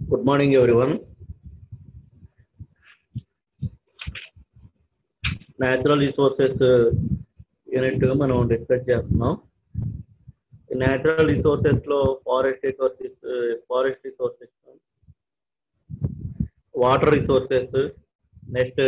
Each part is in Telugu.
Good morning everyone natural resources unit మనం డిస్కస్ చేస్తున్నాం ఈ న్యాచురల్ రిసోర్సెస్ లో forest resources forest resources water resources next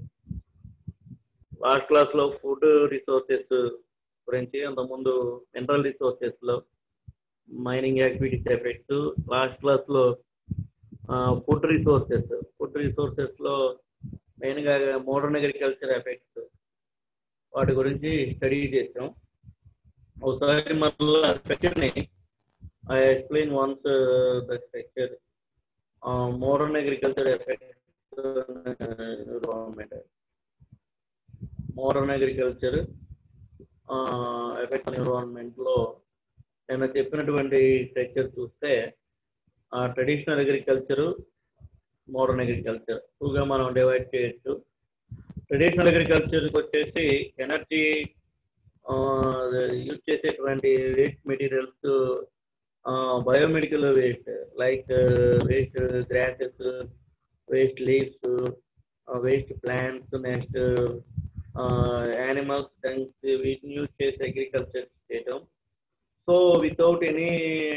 last class లో ఫుడ్ రిసోర్సెస్ గురించి అంతకుముందు మినరల్ రిసోర్సెస్ లో mining activities effects last class లో ఫుడ్ రిసోర్సెస్ ఫుడ్ రిసోర్సెస్ లో మెయిన్ గా మోడర్న్ అగ్రికల్చర్ ఎఫెక్ట్స్ వాటి గురించి స్టడీ చేసాం ఒకసారి మళ్ళీ స్ట్రక్చర్ ని I explain once the structure modern agriculture effects environment modern agriculture effect environment లో నేను చెప్పినటువంటి స్ట్రక్చర్ చూస్తే ట్రెడిషనల్ అగ్రికల్చర్ మోడర్న్ అగ్రికల్చర్ టూగా మనం డివైడ్ చేయొచ్చు ట్రెడిషనల్ అగ్రికల్చర్కి వచ్చేసి ఎనర్జీ యూజ్ చేసేటువంటి waste materials biomedical waste like waste grasses waste leaves waste plants next animals dungs వీటిని యూజ్ చేసి అగ్రికల్చర్ చేయడం so without any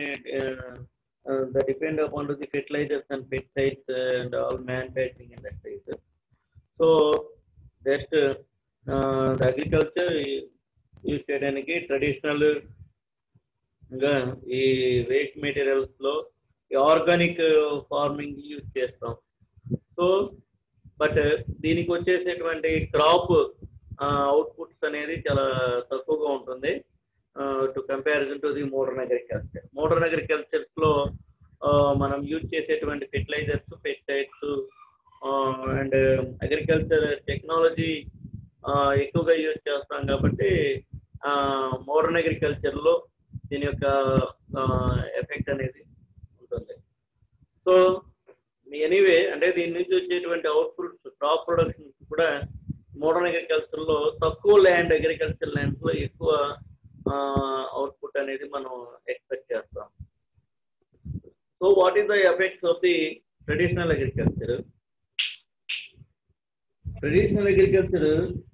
the depend upon the fertilizers and pesticides and all manufacturing industries. So just uh, the agriculture use చేయడానికి ట్రెడిషనల్ గా ఈ వేస్ట్ మెటీరియల్స్ లో ఆర్గానిక్ ఫార్మింగ్ యూజ్ చేస్తాం సో బట్ దీనికి వచ్చేసేటువంటి క్రాప్ అవుట్పుట్స్ అనేది చాలా తక్కువగా ఉంటుంది to comparison to the modern agriculture modern agricultures లో మనం యూజ్ చేసేటువంటి fertilizers pesticides and agriculture technology ఎక్కువగా యూజ్ చేస్తాం కాబట్టి మోడర్న్ అగ్రికల్చర్ లో దీని యొక్క ఎఫెక్ట్ అనేది ఉంటుంది సో ఎనీవే అంటే దీని నుంచి వచ్చేటువంటి అవుట్పుట్స్ క్రాప్ ప్రొడక్షన్ కూడా మోడర్న్ అగ్రికల్చర్ లో తక్కువ ల్యాండ్ అగ్రికల్చర్ ల్యాండ్స్ లో ఎక్కువ అవుట్పుట్ అనేది మనం ఎక్స్పెక్ట్ చేస్తాం so what is the effects of the traditional agriculture traditional agriculture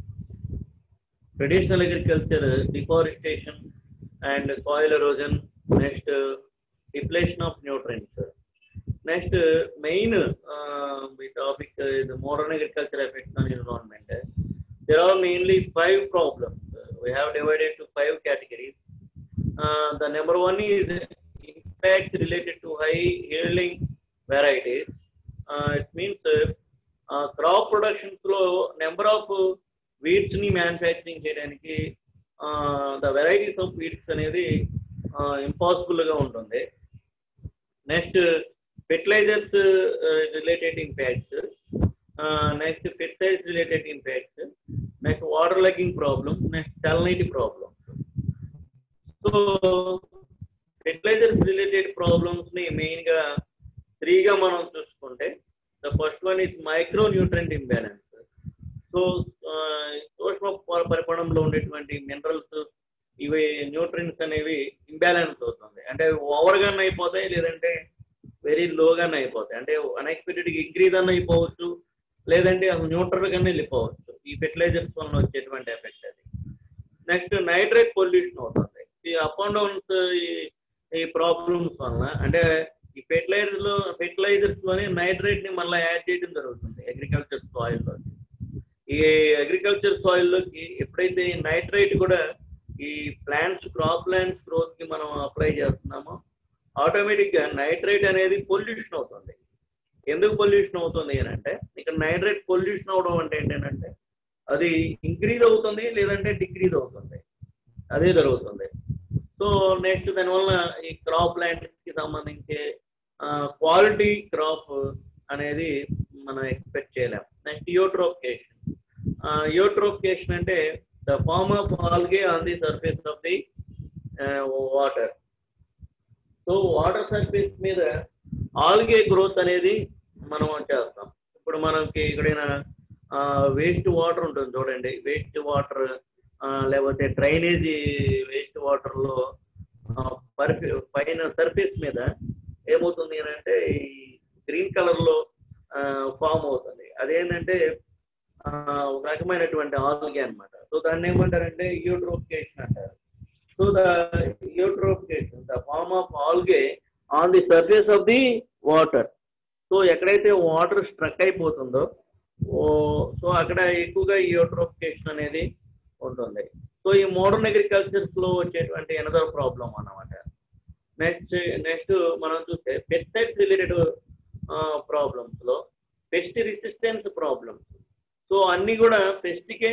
traditional agriculture deforestation and soil erosion next depletion of nutrients next main ఈ topic modern agriculture effects on environment there are mainly five problems. Uh, we have divided to five categories. Uh, the number one is impact related to high yielding varieties. Uh, it means uh, crop production flow number of weeds ని మ్యానుఫ్యాక్చరింగ్ చేయడానికి ద వెరైటీస్ ఆఫ్ వీడ్స్ అనేది ఇంపాసిబుల్ గా ఉంటుంది next fertilizers related impacts next pesticides related impacts next water logging problem next salinity problem so fertilizers related problems ని మెయిన్ గా త్రీగా మనం చూసుకుంటే the first one is micro nutrient imbalance so సూక్ష్మ పరిమాణంలో ఉండేటువంటి మినరల్స్ ఇవి న్యూట్రియన్స్ అనేవి ఇంబ్యాలెన్స్ అవుతుంది అంటే ఓవర్ గానే అయిపోతాయి లేదంటే వెరీ లోగానే అయిపోతాయి అంటే అన్ఎక్స్పెక్టెడ్ ఇంక్రీజ్ అన్న అయిపోవచ్చు లేదంటే అసలు న్యూట్రల్ గానే వెళ్ళిపోవచ్చు ఈ ఫెర్టిలైజర్స్ వల్ల వచ్చేటువంటి ఎఫెక్ట్ అది నెక్స్ట్ నైట్రేట్ పొల్యూషన్ అవుతుంది ఈ అప్ అండ్ డౌన్స్ ఈ ప్రాబ్లమ్స్ వల్ల అంటే ఈ ఫెర్టిలైజర్ లో ఫెర్టిలైజర్స్ లోని నైట్రేట్ ని మళ్ళీ యాడ్ చేయడం జరుగుతుంది అగ్రికల్చర్ సాయిల్ లో ఈ అగ్రికల్చర్ సాయిల్ లోకి ఎప్పుడైతే నైట్రైట్ కూడా ఈ ప్లాంట్స్ క్రాప్ ప్లాంట్స్ గ్రోత్ కి మనం అప్లై చేస్తున్నామో ఆటోమేటిక్ గా నైట్రేట్ అనేది పొల్యూషన్ అవుతుంది ఎందుకు పొల్యూషన్ అవుతుంది అని అంటే ఇక్కడ నైట్రేట్ పొల్యూషన్ అవడం అంటే ఏంటంటే అది ఇంక్రీజ్ అవుతుంది లేదంటే డిక్రీజ్ అవుతుంది అదే జరుగుతుంది సో నెక్స్ట్ దానివల్ల ఈ క్రాప్ ల్యాండ్స్ కి సంబంధించి క్వాలిటీ క్రాప్ అనేది మనం ఎక్స్పెక్ట్ చేయలేం నెక్స్ట్ యోట్రోఫికేషన్ యోట్రోఫికేషన్ అంటే the form of algae on the surface of the water so water surface మీద ఆల్గే గ్రోత్ అనేది మనం చేస్తాం ఇప్పుడు మనకి ఎక్కడైనా వేస్ట్ వాటర్ ఉంటుంది చూడండి వేస్ట్ వాటర్ లేకపోతే డ్రైనేజీ వేస్ట్ వాటర్లో పైన సర్ఫేస్ మీద ఏమవుతుంది అని అంటే ఈ గ్రీన్ కలర్ లో ఫామ్ అవుతుంది అదేంటంటే ఆ, ఒక రకమైనటువంటి ఆల్గే అన్నమాట సో దాన్ని ఏమంటారంటే యూట్రోఫికేషన్ అంటారు so the eutrophication the form of algae on the surface of the water so ఎక్కడైతే వాటర్ స్ట్రక్ అయిపోతుందో ఓ- సో అక్కడ ఎక్కువగా ఈ యూట్రోఫికేషన్ అనేది ఉంటుంది సో ఈ మోడర్న్ అగ్రికల్చర్స్ లో వచ్చేటువంటి ఎనదర్ ప్రాబ్లం అన్నమాట నెక్స్ట్ నెక్స్ట్ మనం చూస్తే పెస్టైడ్స్ రిలేటెడ్ ప్రాబ్లమ్స్ లో పెస్ట్ రెసిస్టెన్స్ ప్రాబ్లమ్స్ సో అన్ని కూడా పెస్ట్కే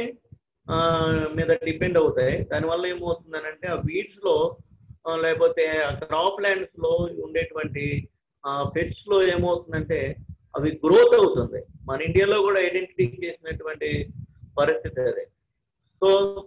మీద డిపెండ్ అవుతాయి దానివల్ల ఏమవుతుందనంటే ఆ వీడ్స్ లో ఆ, లేకపోతే క్రాప్ ల్యాండ్స్ లో ఉండేటువంటి పెస్ట్స్ లో ఏమవుతుందంటే అవి గ్రోత్ అవుతుంది మన ఇండియాలో కూడా ఐడెంటిఫై చేసినటువంటి పరిస్థితి అదే సో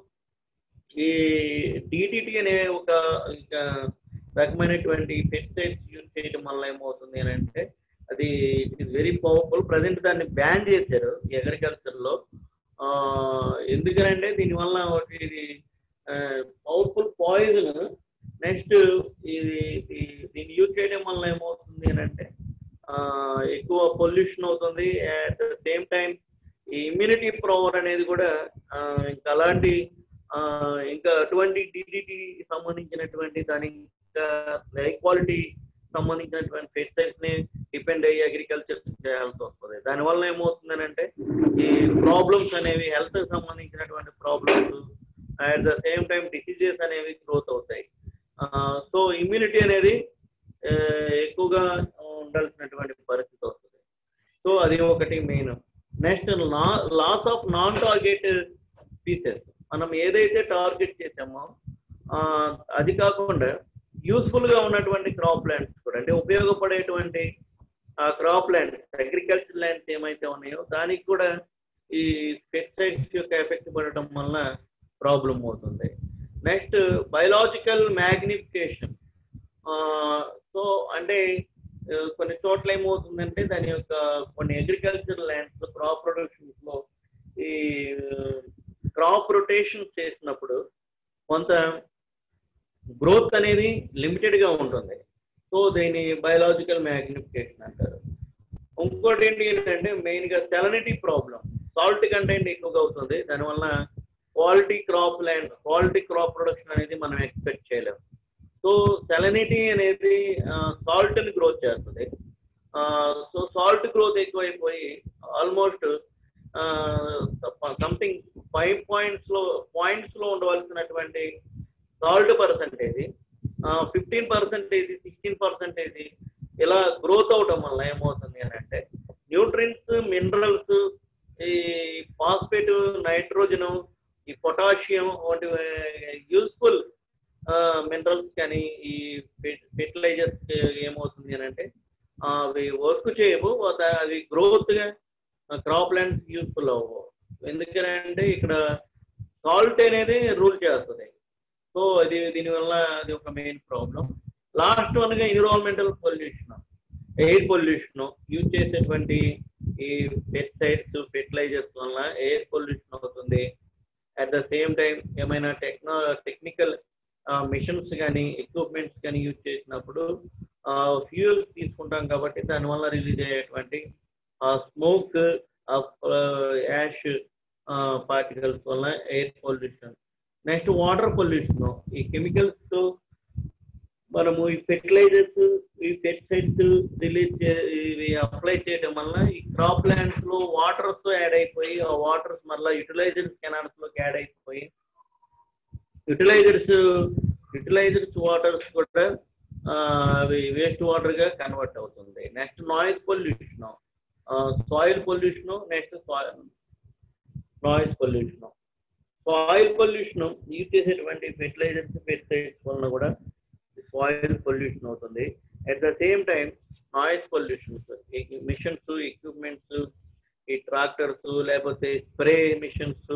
ఈ డిటిటి అనే ఒక ఇక రకమైనటువంటి పెస్టిసైడ్స్ యూజ్ చేయడం వల్ల ఏమవుతుంది అని అంటే అది it is very powerful present దాన్ని బ్యాన్ చేశారు అగ్రికల్చర్ లో ఆ, ఎందుకనంటే దీనివల్ల ఒకటి ఇది పవర్ఫుల్ పాయిజన్ నెక్స్ట్ ఇది ఇది- దీన్ని యూజ్ చేయడం వల్ల ఏమవుతుంది అని అంటే ఆ, ఎక్కువ పొల్యూషన్ అవుతుంది అట్ ద సేమ్ టైం ఈ ఇమ్యూనిటీ పవర్ అనేది కూడా ఆ, ఇంకా అలాంటి ఆ, ఇంకా అటువంటి డిడిటి సంబంధించినటువంటి దాని ఇంకా హై క్వాలిటీ సంబంధించినటువంటి పెస్టిసైడ్స్ ని డిపెండ్ అయ్యి అగ్రికల్చర్ చేయాల్సి వస్తుంది దానివల్ల ఏమవుతుంది అంటే ఈ ప్రాబ్లమ్స్ అనేవి హెల్త్ సంబంధించినటువంటి problems at the same time diseases అనేవి గ్రోత్ అవుతాయి సో ఇమ్యూనిటీ అనేది ఆ, ఎక్కువగా ఉండాల్సినటువంటి పరిస్థితి వస్తుంది సో అది ఒకటి main next loss of non target species మనం ఏదైతే టార్గెట్ చేసామో ఆ, అది కాకుండా యూస్ఫుల్ గా ఉన్నటువంటి క్రాప్ ల్యాండ్స్ కూడా అంటే ఉపయోగపడేటువంటి ఆ క్రాప్ ల్యాండ్స్ అగ్రికల్చర్ ల్యాండ్స్ ఏమైతే ఉన్నాయో దానికి కూడా ఈ పెస్టిసైడ్స్ యొక్క ఎఫెక్ట్ పడటం వల్ల ప్రాబ్లం అవుతుంది నెక్స్ట్ బయలాజికల్ మ్యాగ్నిఫికేషన్ సో అంటే ఆ, కొన్ని చోట్ల ఏమవుతుందంటే దాని యొక్క కొన్ని అగ్రికల్చర్ ల్యాండ్స్ క్రాప్ ప్రొడక్షన్స్ లో ఈ క్రాప్ రొటేషన్ చేసినప్పుడు కొంత గ్రోత్ అనేది లిమిటెడ్ గా ఉంటుంది సో దీని బయలాజికల్ మ్యాగ్నిఫికేషన్ అంటారు ఇంకోటి ఏంటి అంటే మెయిన్ గా సెలనిటీ ప్రాబ్లం సాల్ట్ కంటెంట్ ఎక్కువగా అవుతుంది దానివల్ల quality crop land quality crop production అనేది మనం ఎక్స్పెక్ట్ చేయలేం సో సెలనిటీ అనేది సాల్ట్ ని గ్రోత్ చేస్తుంది సో సాల్ట్ గ్రోత్ ఎక్కువైపోయి ఆల్మోస్ట్ సంథింగ్ ఫైవ్ పాయింట్స్ లో పాయింట్స్ లో ఉండవలసినటువంటి salt percentage fifteen percentage sixteen percentage ఇలా గ్రోత్ అవటం వల్ల ఏమవుతుంది అని అంటే న్యూట్రిన్స్ మినరల్స్ ఈ ఫాస్ఫేట్ నైట్రోజన్ ఈ పొటాషియం వంటి యూస్ఫుల్ మినరల్స్ కానీ ఈ ఫెర్టిలైజర్స్ ఏమవుతుంది అని అంటే ఆ, అవి వర్క్ చేయవు అత- అవి గ్రోత్ గా క్రాప్ ల్యాండ్స్ యూస్ఫుల్ అవ్వవు ఎందుకంటే ఇక్కడ సాల్ట్ అనేది రూల్ చేస్తుంది సో అది దీనివల్ల అది ఒక మెయిన్ ప్రాబ్లం లాస్ట్ వన్ గా environmental pollution air pollution use చేసేటువంటి ఈ పెస్టిసైడ్స్ ఫెర్టిలైజర్స్ వల్ల ఎయిర్ పొల్యూషన్ అవుతుంది అట్ ద సేమ్ టైం ఏమైనా టెక్నో టెక్నికల్ మిషన్స్ కానీ ఎక్విప్మెంట్స్ కానీ యూజ్ చేసినప్పుడు ఫ్యూయల్ తీసుకుంటాం కాబట్టి దానివల్ల రిలీజ్ అయ్యేటువంటి స్మోక్ యాష్ పార్టికల్స్ వల్ల air pollution next water pollution ఈ కెమికల్స్ తో మనము ఈ ఫెర్టిలైజర్స్ ఈ పెస్టిసైడ్స్ రిలీజ్ ఇవి అప్లై చేయడం వల్ల ఈ క్రాప్ ల్యాండ్స్ లో వాటర్స్ తో యాడ్ అయిపోయి ఆ వాటర్స్ మళ్ళీ యూటిలైజర్స్ కెనాల్స్ లోకి యాడ్ అయిపోయి యూటిలైజర్స్ యూటిలైజర్స్ వాటర్స్ కూడా ఆ, అవి వేస్ట్ వాటర్ గా కన్వర్ట్ అవుతుంది next noise pollution soil pollution next noise pollution soil pollution use చేసేటువంటి ఫెర్టిలైజర్స్ పెస్టిసైడ్స్ వలన కూడా సాయిల్ పొల్యూషన్ అవుతుంది at the same time noise pollutions machines equipments ఈ ట్రాక్టర్స్ లేకపోతే స్ప్రే మిషన్స్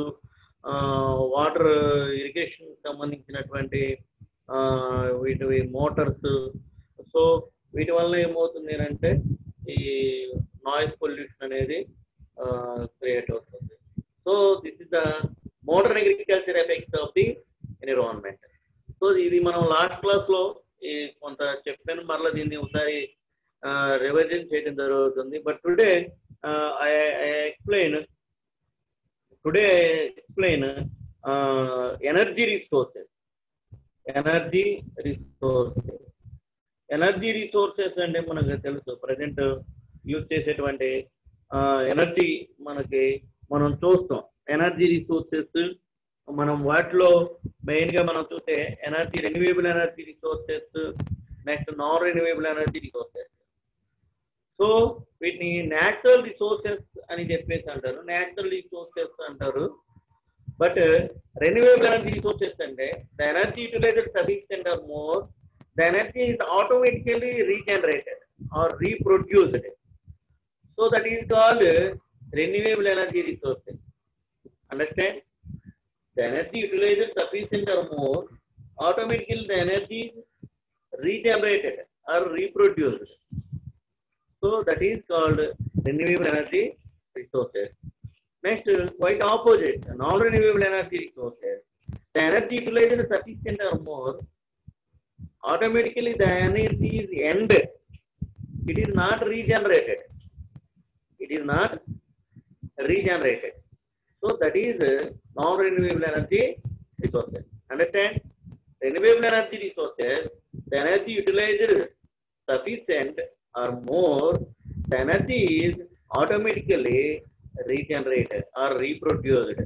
వాటర్ ఇరిగేషన్ సంబంధించినటువంటి ఆ, వీటి మోటార్స్ సో వీటి వల్ల ఏమవుతుంది అంటే ఈ నాయిస్ పొల్యూషన్ అనేది క్రియేట్ అవుతుంది so this is the modern agriculture effects of the environment so ఇది మనం లాస్ట్ క్లాస్ లో ఈ కొంత చెప్పాను మరలా దీన్ని ఒకసారి రివిజన్ చేయడం జరుగుతుంది but today I explain today explain energy resources energy resources energy resources అంటే మనకు తెలుసు ప్రజెంట్ యూజ్ చేసేటువంటి ఎనర్జీ మనకి మనం చూస్తాం ఎనర్జీ రిసోర్సెస్ మనం వాటిలో మెయిన్ గా మనం చూస్తే energy renewable energy resources next non renewable energy resources so వీటిని న్యాచురల్ రిసోర్సెస్ అని చెప్పేసి అంటారు న్యాచురల్ రిసోర్సెస్ అంటారు బట్ రెన్యూవబుల్ ఎనర్జీ రిసోర్సెస్ అంటే the energy utilized sufficient or more the energy is automatically regenerated or reproduced. So that is called renewable energy resources. Understand? The energy utilized sufficient or more, automatically the energy is regenerated or reproduced. So that is called renewable energy resources. Next, quite opposite, non-renewable energy resources. The energy utilized sufficient or more, automatically the energy is end. It is not regenerated. It is not regenerated. So that is uh, non-renewable energy resources. Understand? Renewable energy resources, the energy utilized sufficient or more, the energy is automatically regenerated or reproduced.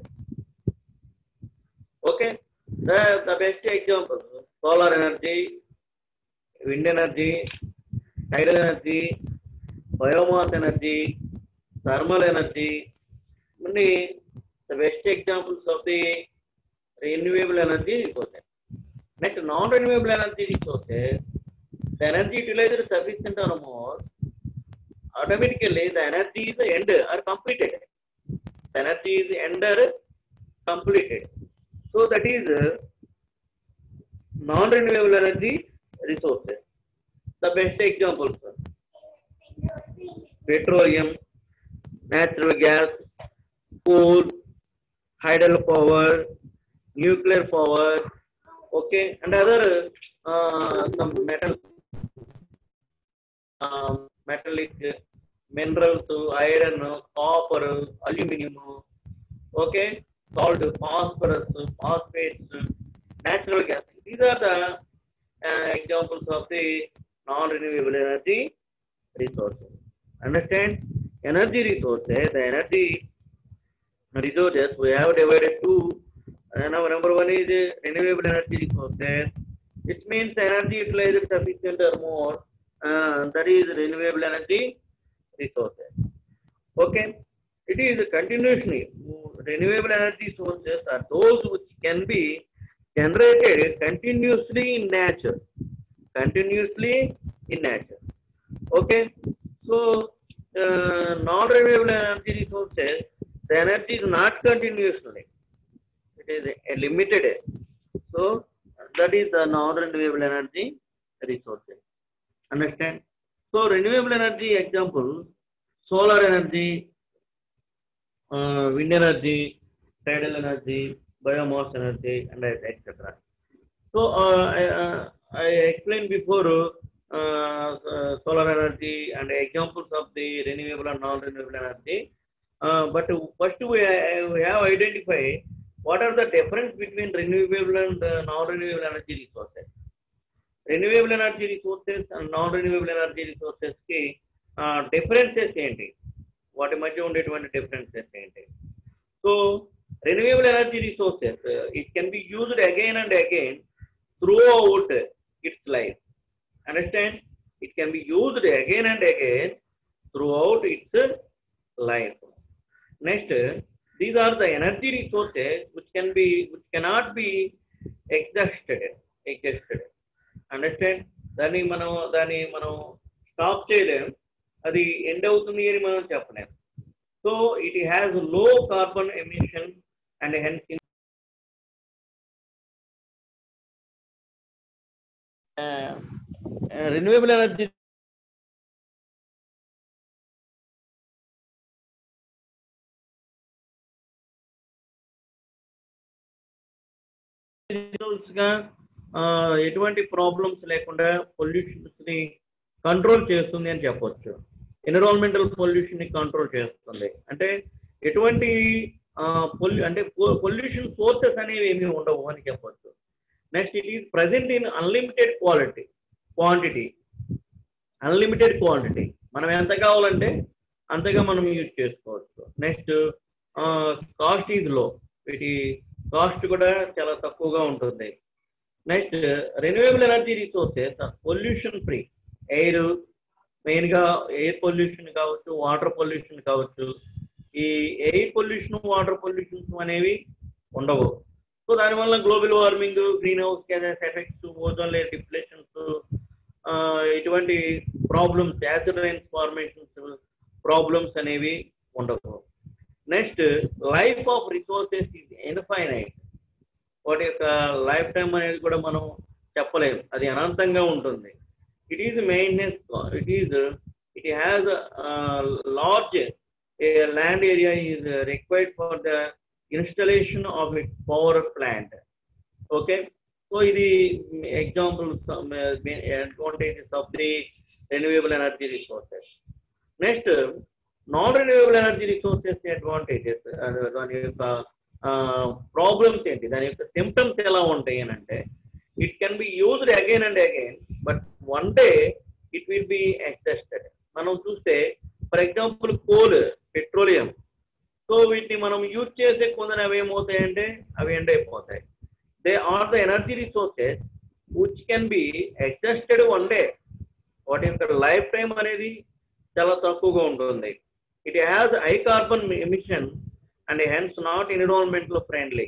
Okay? The, the best example, solar energy, wind energy, tidal energy, biomass energy, thermal energy, many the best examples of the renewable energy resources. Next, non-renewable energy resources, the energy utilized sufficient or more, automatically the energy is end or completed. The energy is end or completed. So that is uh, non-renewable energy resources. The best examples are petroleum, natural gas, coal, hydropower, nuclear power, okay, and other uh, some metals, um, metallic minerals, iron, copper, aluminum, okay, salt, phosphorus, phosphates, natural gas. These are the uh, examples of the non-renewable energy resources. Understand? Energy resources, the energy resources we have divided two. Uh, now number one is uh, renewable energy resources. It means energy utilized sufficient or more. Uh, that is renewable energy resources. Okay. It is continuously renewable energy sources are those which can be generated continuously in nature. Continuously in nature. Okay. So uh, non-renewable energy resources, the energy is not continuously. It is a limited. So that is the non-renewable energy resources. Understand? So renewable energy example, solar energy, uh, wind energy, tidal energy, biomass energy, and etc. So uh, I, uh, I explained before uh, uh, solar energy and examples of the renewable and non-renewable energy. Uh, but first we, ha- we have identified what are the difference between renewable and uh, non-renewable energy resources. renewable energy resources and non-renewable energy resources కి డిఫరెన్సెస్ ఏంటి వాటి మధ్య ఉండేటువంటి డిఫరెన్సెస్ ఏంటి so renewable energy resources uh, it can be used again and again throughout its life understand it can be used again and again throughout its life next these are the energy resources which can be which cannot be exhausted exhausted understand దాన్ని మనం దాన్ని మనం స్టాప్ చేయలేం అది ఎండ్ అవుతుంది అని మనం చెప్పలేం so it has low carbon emission and hence renewable energy గా ఆ, ఎటువంటి ప్రాబ్లమ్స్ లేకుండా పొల్యూషన్స్ ని కంట్రోల్ చేస్తుంది అని చెప్పొచ్చు ఎన్విరాన్మెంటల్ పొల్యూషన్ ని కంట్రోల్ చేస్తుంది అంటే ఎటువంటి పొల్యూ అంటే పొల్యూషన్ సోర్సెస్ అనేవి ఏమీ ఉండవు అని చెప్పొచ్చు next it is present in unlimited quality quantity unlimited quantity మనం ఎంత కావాలంటే అంతగా మనం యూజ్ చేసుకోవచ్చు నెక్స్ట్ కాస్ట్ ఈజ్ లో వీటి కాస్ట్ కూడా చాలా తక్కువగా ఉంటుంది next renewable energy resources pollution free air మెయిన్గా ఎయిర్ పొల్యూషన్ కావచ్చు వాటర్ పొల్యూషన్ కావచ్చు ఈ ఎయిర్ పొల్యూషన్ వాటర్ పొల్యూషన్స్ అనేవి ఉండవు సో దానివల్ల global warming green house gases effects ozone layer depletions ఇటువంటి problems acid rains formations problems అనేవి ఉండవు next life of resources is infinite వాటి యొక్క లైఫ్ టైం అనేది కూడా మనం చెప్పలేము అది అనంతంగా ఉంటుంది it is maintenance it is it has large land area is required for the installation of it power plant okay so ఇది example advantages of the renewable energy resources next non renewable energy resources advantages దాని యొక్క ప్రాబ్లమ్స్ ఏంటి దాని యొక్క సిమ్టమ్స్ ఎలా ఉంటాయి అని అంటే it can be used again and again but one day it will be exhausted మనం చూస్తే for example coal petroleum so వీటిని మనం యూజ్ చేసే కొందరు అవి ఏమవుతాయంటే అవి ఎండ్ అయిపోతాయి they are the energy resources which can be exhausted one day వాటి యొక్క లైఫ్ టైం అనేది చాలా తక్కువగా ఉంటుంది it has high carbon emission and hence not environmental friendly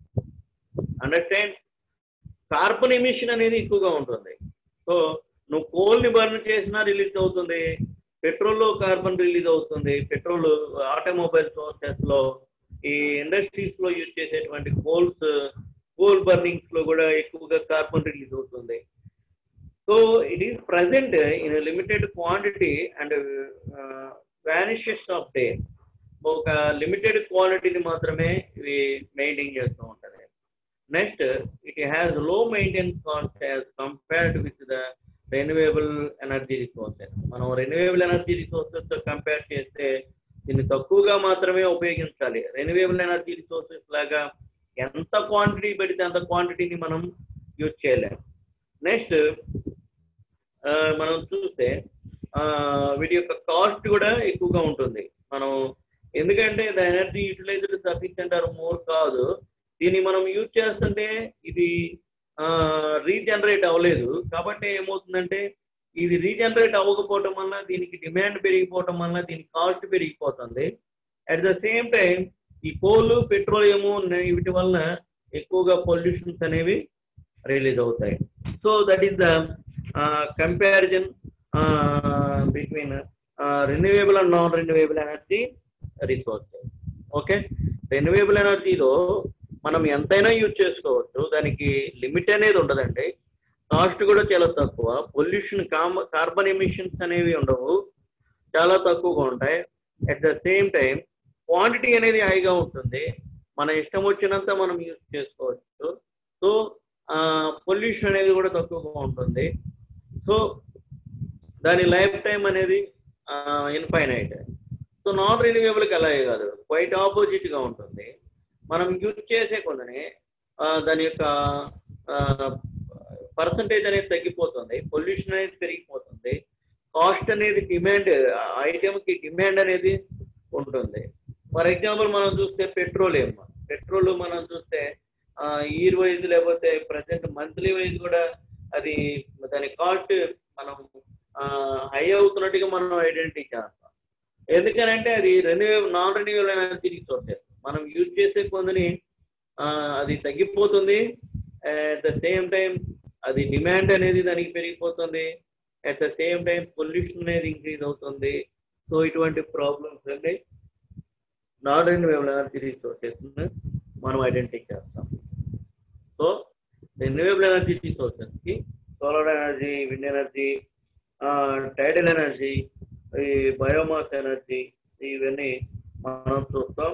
understand carbon emission అనేది ఎక్కువగా ఉంటుంది సో నువ్వు కోల్ని బర్న్ చేసినా రిలీజ్ అవుతుంది పెట్రోల్లో కార్బన్ రిలీజ్ అవుతుంది పెట్రోల్ ఆటోమొబైల్ సోర్సెస్ లో ఈ ఇండస్ట్రీస్ లో యూజ్ చేసేటువంటి కోల్స్ కోల్ బర్నింగ్స్ లో కూడా ఎక్కువగా కార్బన్ రిలీజ్ అవుతుంది so it is present in limited quantity and vanishes of day ఒక లిమిటెడ్ క్వాలిటీని మాత్రమే ఇవి మెయింటైన్ చేస్తూ ఉంటుంది next it has low maintenance cost as compared with the renewable energy resources మనం రెన్యూవబుల్ ఎనర్జీ రిసోర్సెస్ కంపేర్ చేస్తే దీన్ని తక్కువగా మాత్రమే ఉపయోగించాలి రెన్యూవబుల్ ఎనర్జీ రిసోర్సెస్ లాగా ఎంత క్వాంటిటీ పెడితే అంత క్వాంటిటీని మనం యూజ్ చేయలేం నెక్స్ట్ మనం చూస్తే వీటి యొక్క కాస్ట్ కూడా ఎక్కువగా ఉంటుంది మనం ఎందుకంటే the energy utilized sufficient or more కాదు దీన్ని మనం యూజ్ చేస్తుంటే ఇది రీజనరేట్ అవ్వలేదు కాబట్టి ఏమవుతుందంటే ఇది రీజనరేట్ అవ్వకపోవటం వల్ల దీనికి డిమాండ్ పెరిగిపోవటం వల్ల దీని కాస్ట్ పెరిగిపోతుంది అట్ ద సేమ్ టైం ఈ కోల్ పెట్రోలియము వీటి వలన ఎక్కువగా పొల్యూషన్స్ అనేవి రిలీజ్ అవుతాయి so that is the comparison between renewable and non renewable energy resources okay renewable ఎనర్జీలో మనం ఎంతైనా యూజ్ చేసుకోవచ్చు దానికి లిమిట్ అనేది ఉండదండి కాస్ట్ కూడా చాలా తక్కువ పొల్యూషన్ కామ కార్బన్ ఎమిషన్స్ అనేవి ఉండవు చాలా తక్కువగా ఉంటాయి at the same time quantity అనేది హైగా ఉంటుంది మన ఇష్టం వచ్చినంత మనం యూజ్ చేసుకోవచ్చు సో పొల్యూషన్ అనేది కూడా తక్కువగా ఉంటుంది సో దాని లైఫ్ టైం అనేది ఇన్ఫైనైట్ సో నాన్ రిన్యూవబుల్కి అలాగే కాదు క్వైట్ ఆపోజిట్గా ఉంటుంది మనం యూజ్ చేసే కొందని దాని యొక్క పర్సంటేజ్ అనేది తగ్గిపోతుంది పొల్యూషన్ అనేది పెరిగిపోతుంది కాస్ట్ అనేది డిమాండ్ ఐటెంకి డిమాండ్ అనేది ఉంటుంది ఫర్ ఎగ్జాంపుల్ మనం చూస్తే పెట్రోలియం పెట్రోల్ మనం చూస్తే ఇయర్ వైజ్ లేకపోతే ప్రజెంట్ మంత్లీ వైజ్ కూడా అది దాని కాస్ట్ మనం హై అవుతున్నట్టుగా మనం ఐడెంటిటీ చేస్తాం ఎందుకనంటే అది renewal non renewal energy resources మనం యూజ్ చేసే కొందని అది తగ్గిపోతుంది అట్ ద సేమ్ టైం అది డిమాండ్ అనేది దానికి పెరిగిపోతుంది at the same time pollution అనేది ఇంక్రీజ్ అవుతుంది సో ఇటువంటి ప్రాబ్లమ్స్ అన్ని నాన్ రెన్యూవబుల్ ఎనర్జీ రిసోర్సెస్ మనం ఐడెంటిఫై చేస్తాం సో రెన్యూవబుల్ ఎనర్జీ రిసోర్సెస్ కి solar energy wind energy tidal energy ఈ బయోమాస్ ఎనర్జీ ఇవన్నీ మనం చూస్తాం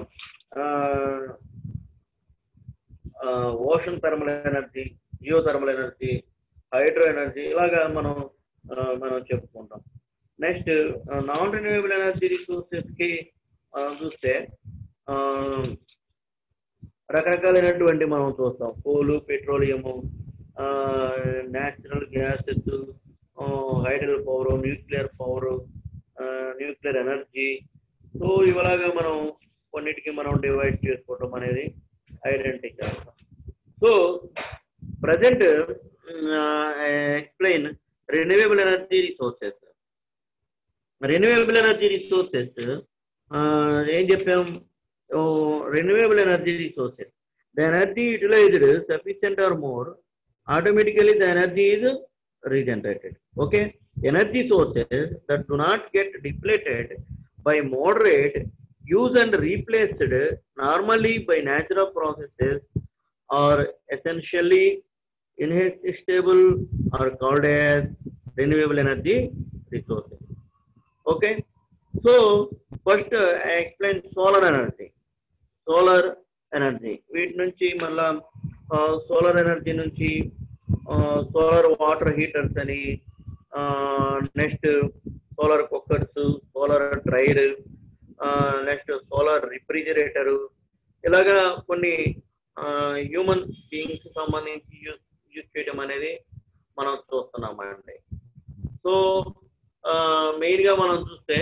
ocean thermal energy geothermal energy hydro energy ఇలాగా మనం మనం చెప్పుకుంటాం నెక్స్ట్ నాన్ రెన్యూవబుల్ ఎనర్జీ రిసోర్సెస్కి చూస్తే ఆ, రకరకాలైనటువంటి మనం చూస్తాం coal petroleum natural gases hydel power nuclear power nuclear energy so ఇవలాగా మనం కొన్నిటికి మనం డివైడ్ చేసుకోవటం అనేది ఐడెంటిటీ చేస్తాం so present explain renewable energy resources renewable energy resources ఏం చెప్పాం renewable energy resources the energy utilized sufficient or more automatically the energy is regenerated. Okay, energy sources that do not get depleted by moderate use and replaced normally by natural processes are essentially inestable are called as renewable energy resources. Okay, so first uh, I explained solar energy. Solar energy వీటి నుంచి మళ్ళా సోలార్ ఎనర్జీ నుంచి సోలార్ వాటర్ హీటర్స్ అని next solar cookers solar dryer next solar refrigerator ఇలాగా కొన్ని హ్యూమన్ బీయింగ్స్ సంబంధించి యూజ్ యూజ్ చేయడం అనేది మనం చూస్తున్నామండి సో మెయిన్గా మనం చూస్తే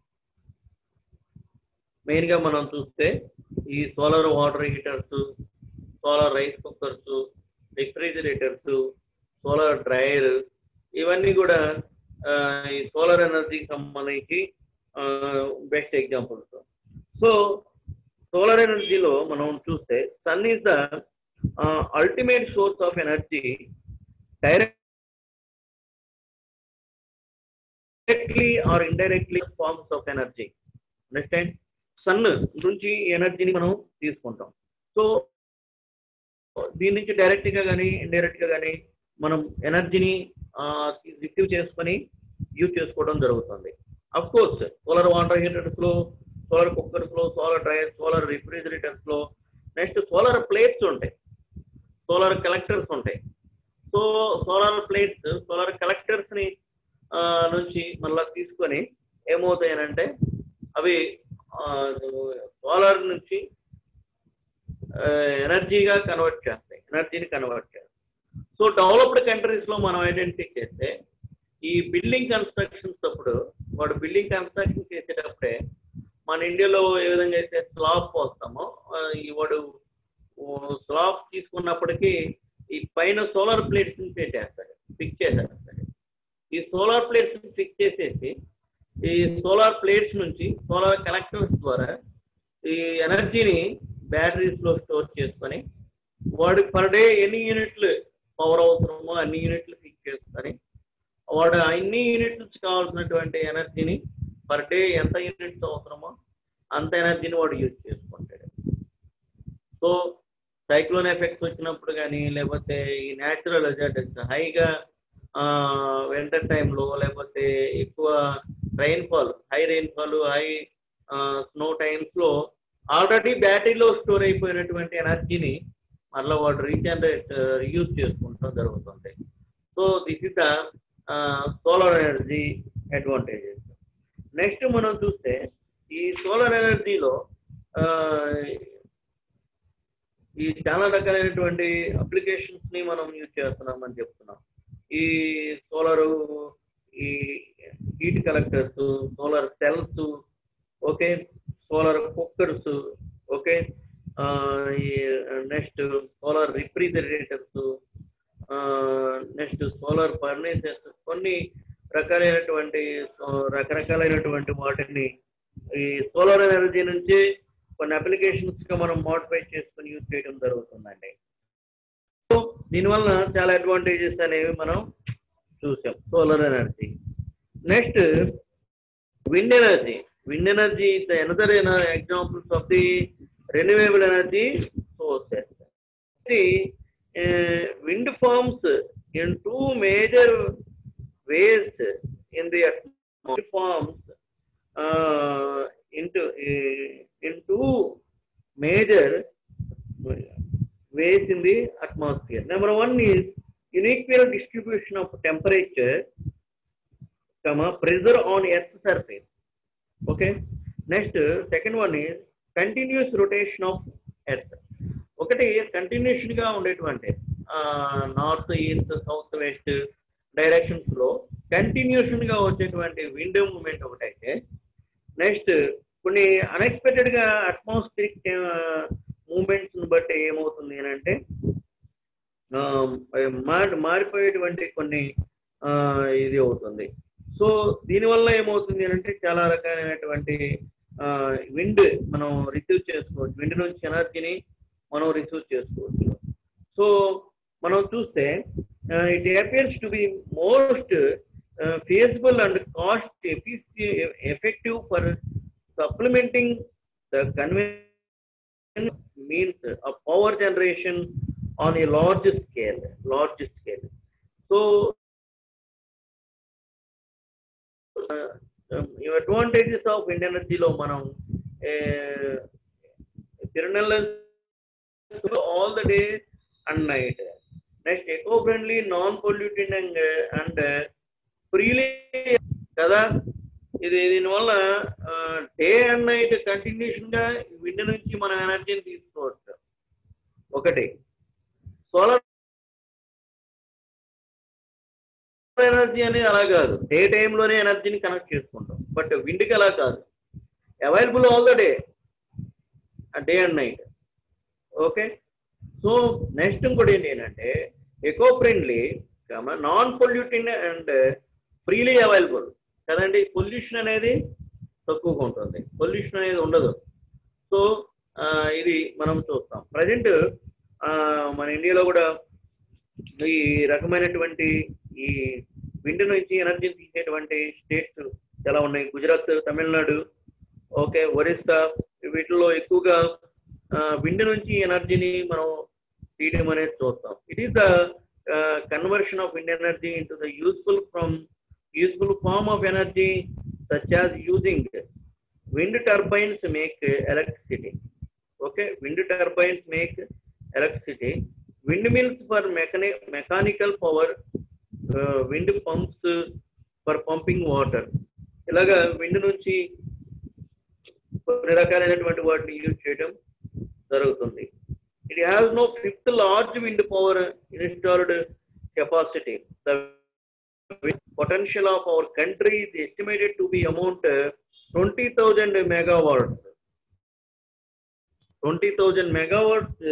మెయిన్గా మనం చూస్తే ఈ solar water heaters solar rice cookers refrigerators solar dryer ఇవన్నీ కూడా ఆ, ఈ సోలార్ ఎనర్జీకి సంబంధించి బెస్ట్ ఎగ్జాంపుల్స్ సో సోలార్ ఎనర్జీలో మనం చూస్తే sun is the ultimate source of energy directly or indirectly forms of energy understand sun నుంచి ఎనర్జీని మనం తీసుకుంటాం సో దీని నుంచి డైరెక్ట్ గా కానీ ఇండైరెక్ట్ గా కానీ మనం ఎనర్జీని రిసీవ్ చేసుకొని యూజ్ చేసుకోవడం జరుగుతుంది of course solar water heaters లో సోలార్ కుక్కర్స్ లో సోలార్ డ్రైయర్స్ సోలార్ రిఫ్రిజిరేటర్స్ లో నెక్స్ట్ సోలార్ ప్లేట్స్ ఉంటాయి సోలార్ కలెక్టర్స్ ఉంటాయి so solar plates solar collectors ని ఆ, నుంచి మళ్ళీ తీసుకొని ఏమవుతాయనంటే అవి సోలార్ నుంచి ఎనర్జీగా కన్వర్ట్ చేస్తాయి ఎనర్జీని కన్వర్ట్ చేస్తాయి సో డెవలప్డ్ కంట్రీస్ లో మనం ఐడెంటిఫై చేస్తే ఈ బిల్డింగ్ కన్స్ట్రక్షన్స్ అప్పుడు వాడు బిల్డింగ్ కన్స్ట్రక్షన్ చేసేటప్పుడే మన ఇండియాలో ఏ విధంగా అయితే స్లాబ్ పోస్తామో ఆ, ఈ వాడు స్లాబ్ తీసుకున్నప్పటికీ ఈ పైన సోలార్ ప్లేట్స్ పెట్టేస్తాడు ఫిక్స్ చేసేస్తాడు ఈ సోలార్ ప్లేట్స్ ఫిక్స్ చేసేసి ఈ సోలార్ ప్లేట్స్ నుంచి సోలార్ కలెక్టర్స్ ద్వారా ఈ ఎనర్జీని బ్యాటరీస్ లో స్టోర్ చేసుకొని వాడు పర్ డే ఎన్ని యూనిట్లు పవర్ అవసరమో అన్ని యూనిట్లు ఫిక్స్ చేసుకొని వాడు అన్ని యూనిట్స్ కావాల్సినటువంటి ఎనర్జీని పర్ డే ఎంత యూనిట్స్ అవసరమో అంత ఎనర్జీని వాడు యూజ్ చేసుకుంటాడు సో సైక్లోన్ ఎఫెక్ట్స్ వచ్చినప్పుడు కానీ లేకపోతే ఈ న్యాచురల్ హజార్డెస్ హైగా వింటర్ టైంలో లేకపోతే ఎక్కువ rainfall high rainfall high snow టైమ్స్లో ఆల్రెడీ బ్యాటరీలో స్టోర్ అయిపోయినటువంటి ఎనర్జీని మళ్ళీ వాడు రీజనరేట్ యూజ్ చేసుకుంటాం జరుగుతుంది so this is the solar energy advantages next మనం చూస్తే ఈ సోలార్ ఎనర్జీలో ఈ చాలా రకాలైనటువంటి అప్లికేషన్స్ ని మనం యూజ్ చేస్తున్నామని చెప్తున్నాం ఈ సోలార్ ఈ heat collectors solar cells okay solar cookers okay ఈ next solar refrigerators next solar furnaces కొన్ని రకాలైనటువంటి ఆ, రకరకాలైనటువంటి వాటిని ఈ సోలార్ ఎనర్జీ నుంచి కొన్ని అప్లికేషన్స్ గా మనం మోడిఫై చేసుకొని యూజ్ చేయడం జరుగుతుందండి సో దీనివల్ల చాలా అడ్వాంటేజెస్ అనేవి మనం చూసాం solar energy next wind energy wind energy is the another uh, examples of the renewable energy sources. See, uh, wind forms in two major ways in the atmosphere forms uh, into uh, in two major ways in the atmosphere. Number one is unequal distribution of temperature comma pressure on earth's surface okay next second one is continuous rotation of earth ఒకటి కంటిన్యూషన్ గా ఉండేటువంటి north east south west directions లో కంటిన్యూషన్ గా వచ్చేటువంటి విండో మూమెంట్ ఒకటైతే నెక్స్ట్ కొన్ని అన్ఎక్స్పెక్టెడ్ గా అట్మాస్ఫిరిక్ మూమెంట్స్ బట్టి ఏమవుతుంది అని అంటే ఆ, మారి మారిపోయేటువంటి కొన్ని ఆ, ఇది అవుతుంది సో దీనివల్ల ఏమవుతుంది అని అంటే చాలా రకాలైనటువంటి విండ్ మనం రిసీవ్ చేసుకోవచ్చు విండ్ నుంచి ఎనర్జీని మనం రిసీవ్ చేసుకోవచ్చు సో మనం చూస్తే it appears to be most feasible and cost effective for supplementing the కన్వెన్ means a power generation on a large scale large scale so uh, um, your advantages of wind energy లో మనం తిరునెల్ల all the day and night next eco friendly non polluting and, and uh, freely కదా ఇది దీనివల్ల డే అండ్ నైట్ కంటిన్యూషన్ గా విండ్ నుంచి మనం ఎనర్జీని తీసుకోవచ్చు ఒకటి సోలార్ ఎనర్జీ అనేది అలా కాదు డే టైంలోనే ఎనర్జీని కనెక్ట్ చేసుకుంటాం బట్ విండ్కి అలా కాదు available all the day day and night okay so next ఇంకోటి ఏంటి ఏంటంటే eco friendly non polluting and freely available కదండి పొల్యూషన్ అనేది తక్కువగా ఉంటుంది పొల్యూషన్ అనేది ఉండదు సో ఇది మనం చూస్తాం ప్రజెంట్ మన ఇండియాలో కూడా ఈ రకమైనటువంటి ఈ విండ్ నుంచి ఎనర్జీని తీసేటువంటి స్టేట్స్ చాలా ఉన్నాయి గుజరాత్ తమిళనాడు ఓకే ఒరిస్సా వీటిలో ఎక్కువగా విండ్ నుంచి ఎనర్జీని మనం తీయడం అనేది చూస్తాం it is the conversion of wind energy into the useful from useful form of energy such as using wind turbines make electricity okay wind turbines make electricity windmills for mechani- mechanical power uh, wind pumps for pumping water ఇలాగా విండ్ నుంచి కొన్ని రకాలైనటువంటి వాటిని యూజ్ చేయడం జరుగుతుంది it has no fifth large wind power installed capacity the potential of our country is estimated to be amount uh, 20,000 megawatts. 20,000 megawatts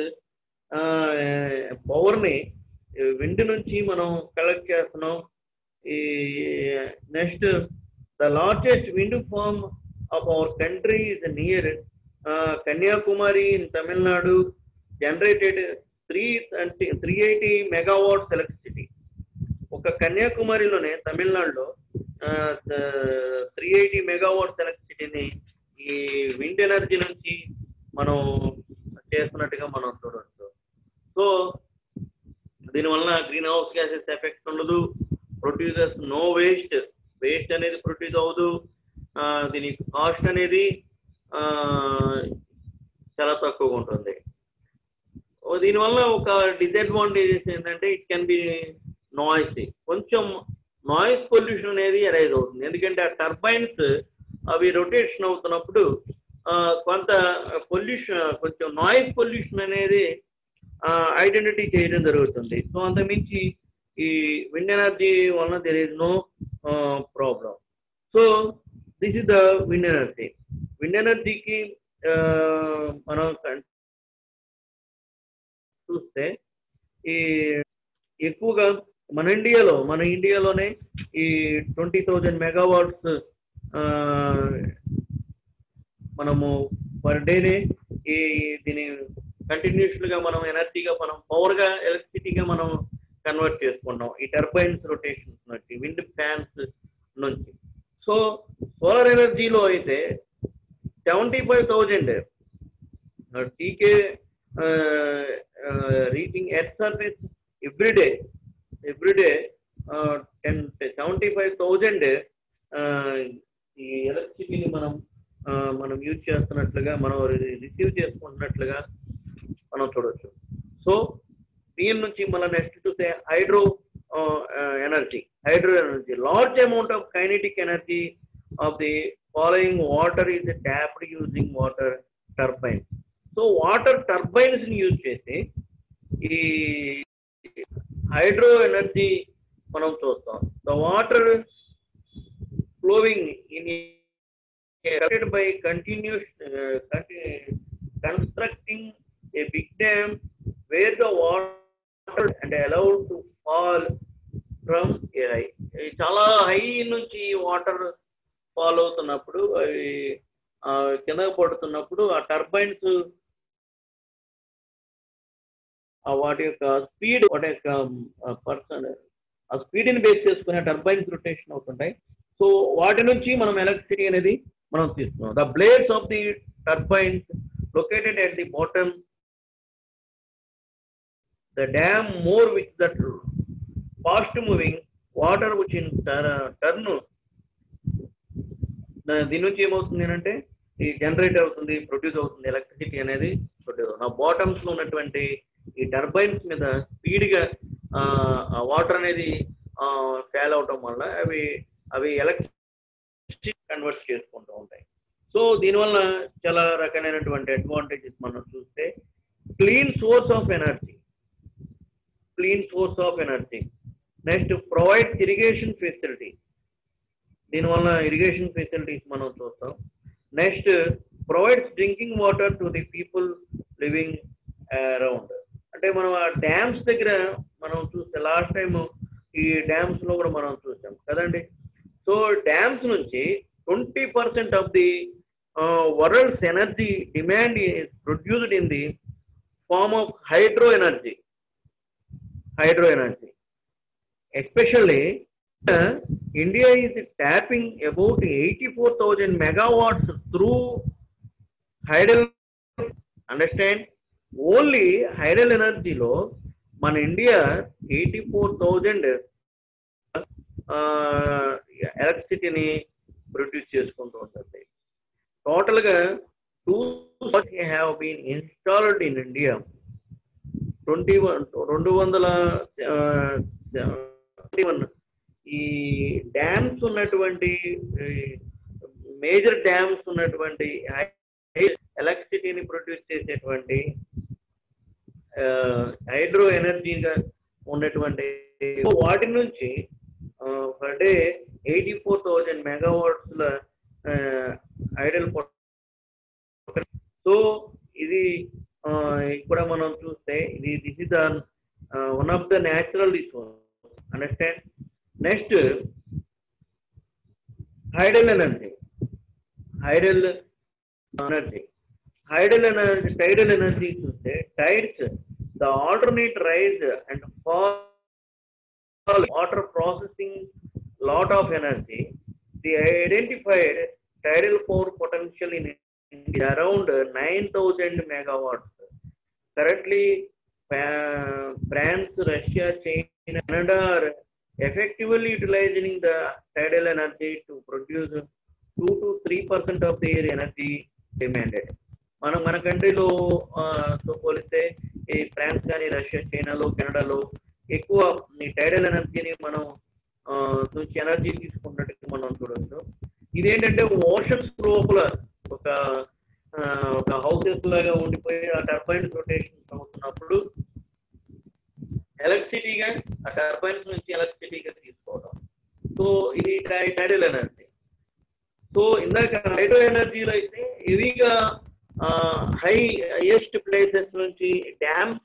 power ని విండ్ నుంచి మనం కలెక్ట్ చేస్తున్నాం ఈ next the largest wind farm of our country is near Kanyakumari in Tamil Nadu generated three three eighty megawatts electricity ఒక కన్యాకుమారిలోనే తమిళనాడులో త్రీ ఎయిటీ మెగావాట్స్ ఎలక్ట్రిసిటీని ఈ విండ్ ఎనర్జీ నుంచి మనం చేస్తున్నట్టుగా మనం చూడవచ్చు సో దీనివల్ల గ్రీన్ హౌస్ గ్యాసెస్ ఎఫెక్ట్ ఉండదు ప్రొడ్యూసర్స్ నో వేస్ట్ వేస్ట్ అనేది ప్రొడ్యూస్ అవ్వదు ఆ, దీని కాస్ట్ అనేది ఆ, చాలా తక్కువగా ఉంటుంది ఓ దీనివల్ల ఒక డిసడ్వాంటేజెస్ ఏంటంటే ఇట్ కెన్ బి నాయిస్ కొంచెం నాయిస్ పొల్యూషన్ అనేది అరైజ్ అవుతుంది ఎందుకంటే ఆ టర్బైన్స్ అవి రొటేషన్ అవుతున్నప్పుడు ఆ, కొంత పొల్యూషన్ కొంచెం నాయిస్ పొల్యూషన్ అనేది ఐడెంటిటీ చేయడం జరుగుతుంది సో అంతమించి ఈ విండ్ ఎనర్జీ వలన there is no problem so this is the wind energy wind ఎనర్జీకి మనం కన్- చూస్తే ఈ ఎక్కువగా మన ఇండియాలో మన ఇండియాలోనే ఈ ట్వంటీ థౌజండ్ మెగావాట్స్ మనము పర్ డేనే ఈ దీని కంటిన్యూషన్ గా మనం ఎనర్జీగా మనం పవర్ గా ఎలక్ట్రిసిటీగా మనం కన్వర్ట్ చేసుకుంటాం ఈ టర్బైన్స్ రొటేషన్స్ నుంచి విండ్ ఫ్యాన్స్ నుంచి సో సోలార్ ఎనర్జీలో అయితే seventy five thousand TK reaching earth surface every day every day ten seventy five thousand ఈ ఎలక్ట్రిసిటీని మనం ఆ, మనం యూజ్ చేస్తున్నట్లుగా మనం రిసీవ్ చేసుకుంటున్నట్లుగా మనం చూడొచ్చు సో దీని నుంచి మన నెక్స్ట్ చూస్తే hydro energy, hydro energy. Large amount of kinetic energy of the following water is tapped using water turbine. So water turbines ని యూజ్ చేసి ఈ హైడ్రో ఎనర్జీ మనం చూస్తాం the water flowing in by continuous constructing a big dam where the water and allowed to fall from a high చాలా హై నుంచి వాటర్ ఫాల్ అవుతున్నప్పుడు అవి ఆ, కిందకు పడుతున్నప్పుడు ఆ టర్బైన్స్ ఆ వాటి యొక్క స్పీడ్ వాటి యొక్క పర్సన్ ఆ స్పీడ్ని బేస్ చేసుకునే టర్బైన్స్ రొటేషన్ అవుతుంటాయి సో వాటి నుంచి మనం ఎలక్ట్రిసిటీ అనేది మనం తీసుకున్నాం the blades of the turbines located at the bottom the dam more with that fast moving water which in tur- turn దా- దీని నుంచి ఏమవుతుంది అంటే ఈ జనరేట్ అవుతుంది ప్రొడ్యూస్ అవుతుంది ఎలక్ట్రిసిటీ అనేది ప్రొడ్యూస్ నా బాటమ్స్ లో ఉన్నటువంటి ఈ టర్బైన్స్ మీద స్పీడ్ గా ఆ వాటర్ అనేది ఫేల్ అవటం వల్ల అవి అవి ఎలక్ట్రిసిటీ కన్వర్ట్ చేసుకుంటూ ఉంటాయి సో దీనివల్ల చాలా రకమైనటువంటి అడ్వాంటేజెస్ మనం చూస్తే clean source of energy clean source of energy next provide irrigation facility దీనివల్ల ఇరిగేషన్ ఫెసిలిటీస్ మనం చూస్తాం next provides drinking water to the people living around అంటే మనం ఆ డ్యామ్స్ దగ్గర మనం చూస్తే లాస్ట్ టైం ఈ డ్యామ్స్ లో కూడా మనం చూసాం కదండి సో డ్యామ్స్ నుంచి twenty percent of the world's energy demand is produced in the form of hydro energy hydro energy. Especially, uh, India is tapping about 84,000 megawatts through hydel. Understand? Only hydel energy లో మన ఇండియా ఎయిటీ ఫోర్ థౌజండ్ ఎలక్ట్రిసిటీని ప్రొడ్యూస్ చేసుకుంటూ ఉంటుంది టోటల్గా to have been installed in India twenty one రెండు వందల వన్ ఈ డ్యామ్స్ ఉన్నటువంటి మేజర్ డ్యామ్స్ ఉన్నటువంటి ఎలక్ట్రిసిటీని ప్రొడ్యూస్ చేసేటువంటి హైడ్రో ఎనర్జీగా ఉన్నటువంటి వాటి నుంచి per day eighty four thousand మెగావాట్స్ల ఐడల్ సో ఇది ఆ, ఇక్కడ మనం చూస్తే ఇది this is the one of the natural resource understand next hydel energy hydel energy hydel energy tidal energy చూస్తే tides the alternate rise and fall water processing lot of energy the identified tidal power potential in India around 9,000 megawatts. Currently, uh, France, Russia, China, Canada are effectively utilizing the tidal energy to produce 2 to 3 percent of their energy demanded. మనం మన కంట్రీలో తో పోలిస్తే ఈ ఫ్రాన్స్ కానీ రష్యా చైనాలో కెనడాలో ఎక్కువ ఈ టైడల్ ఎనర్జీని మనం ఆ, నుంచి ఎనర్జీ తీసుకున్నట్టు మనం చూడవచ్చు ఇదేంటంటే ఓషన్స్ లోపల ఒక ఆ, ఒక హౌసెస్ లాగా ఉండిపోయి ఆ టర్బైన్స్ రొటేషన్ అవుతున్నప్పుడు ఎలక్ట్రిసిటీగా ఆ టర్బైన్స్ నుంచి ఎలక్ట్రిసిటీగా తీసుకోవడం సో ఇది టైడల్ ఎనర్జీ సో ఇందాక హైడ్రో ఎనర్జీలో అయితే హెవీగా హై హైయెస్ట్ ప్లేసెస్ నుంచి డ్యామ్స్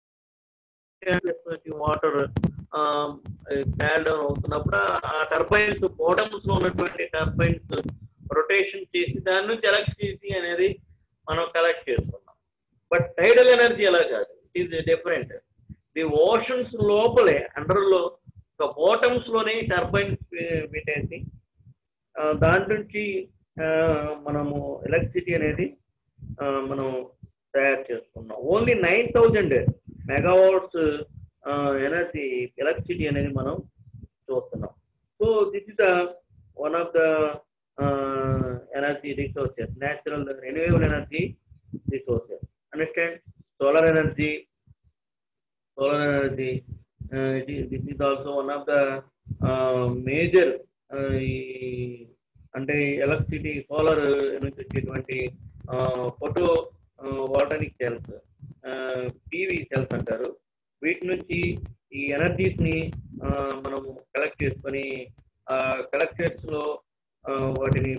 నుంచి వాటర్ ఫ్యాల్ డౌన్ అవుతున్నప్పుడు ఆ టర్బైన్స్ బాటమ్స్ లో ఉన్నటువంటి టర్బైన్స్ రొటేషన్ చేసి దాని నుంచి ఎలక్ట్రిసిటీ అనేది మనం కలెక్ట్ చేసుకున్నాం బట్ టైడల్ ఎనర్జీ అలా కాదు it is different the oceans లోపలే అండర్ లో ఒక బాటమ్స్ లోనే టర్బైన్స్ పెట్టేసి ఆ, దాని నుంచి ఆ, మనము ఎలక్ట్రిసిటీ అనేది ఆ, మనం తయారు చేసుకున్నాం only nine thousand megawatts energy electricity అనేది మనం చూస్తున్నాం so this is the one of the energy resources natural renewable energy resources understand solar energy solar energy this is also one of the major అంటే ఎలక్ట్రిసిటీ సోలార్ నుంచి వచ్చేటువంటి photovoltaic cells PV cells అంటారు వీటి నుంచి ఈ ఎనర్జీస్ ని ఆ, మనం కలెక్ట్ చేసుకొని కలెక్టర్స్ లో ఆ, వాటిని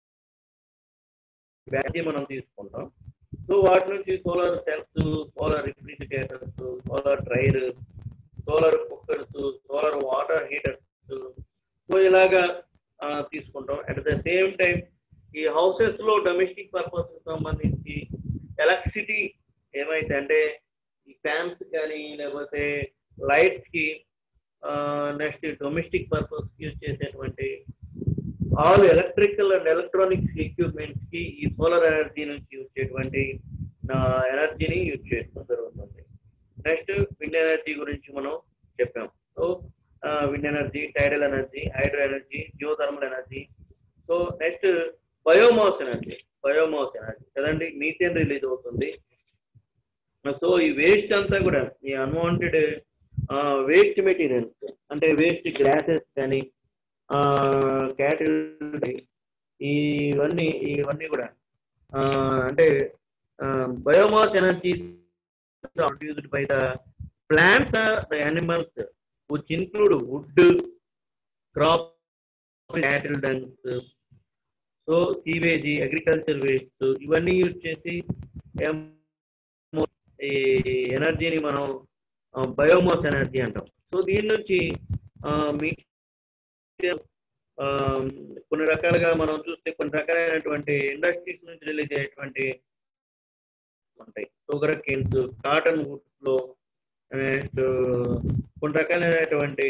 బ్యాటరీ మనం తీసుకుంటాం సో వాటి నుంచి solar cells solar refrigerators solar dryer solar cookers solar water heaters so ఇలాగా ఆ, తీసుకుంటాం అట్ ద సేమ్ టైం ఈ హౌసెస్ లో డొమెస్టిక్ పర్పస్ సంబంధించి ఎలక్ట్రిసిటీ ఏమైతే అంటే ఈ ఫ్యాన్స్ కానీ లేకపోతే లైట్స్ కి నెక్స్ట్ డొమెస్టిక్ పర్పస్ యూజ్ చేసేటువంటి all electrical and electronics equipments కి ఈ సోలార్ ఎనర్జీ నుంచి వచ్చేటువంటి ఎనర్జీని యూజ్ చేయడం జరుగుతుంది నెక్స్ట్ విండ్ ఎనర్జీ గురించి మనం చెప్పాం so wind energy tidal energy hydro energy geothermal energy so next biomass energy biomass energy కదండి మీథేన్ రిలీజ్ అవుతుంది సో ఈ వేస్ట్ అంతా కూడా ఈ అన్వాంటెడ్ వేస్ట్ మెటీరియల్స్ అంటే వేస్ట్ గ్రాసెస్ కానీ క్యాటిల్ ఇవన్నీ ఇవన్నీ కూడా ఆ, అంటే biomass energy produced by the plants or the animals which include wood, crop, cattle dungs, so sewage agriculture waste ఇవన్నీ యూజ్ చేసి ఏం- ఈ ఎనర్జీని మనం బయోమాస్ ఎనర్జీ అంటాం సో దీని నుంచి ఆ, మీ ఆ, కొన్ని రకాలుగా మనం చూస్తే కొన్ని రకాలైనటువంటి ఇండస్ట్రీస్ నుంచి రిలీజ్ అయ్యేటువంటి ఉంటాయి షుగర్ కేన్స్ కాటన్ వుడ్స్ లో నెక్స్ట్ కొన్ని రకాలైనటువంటి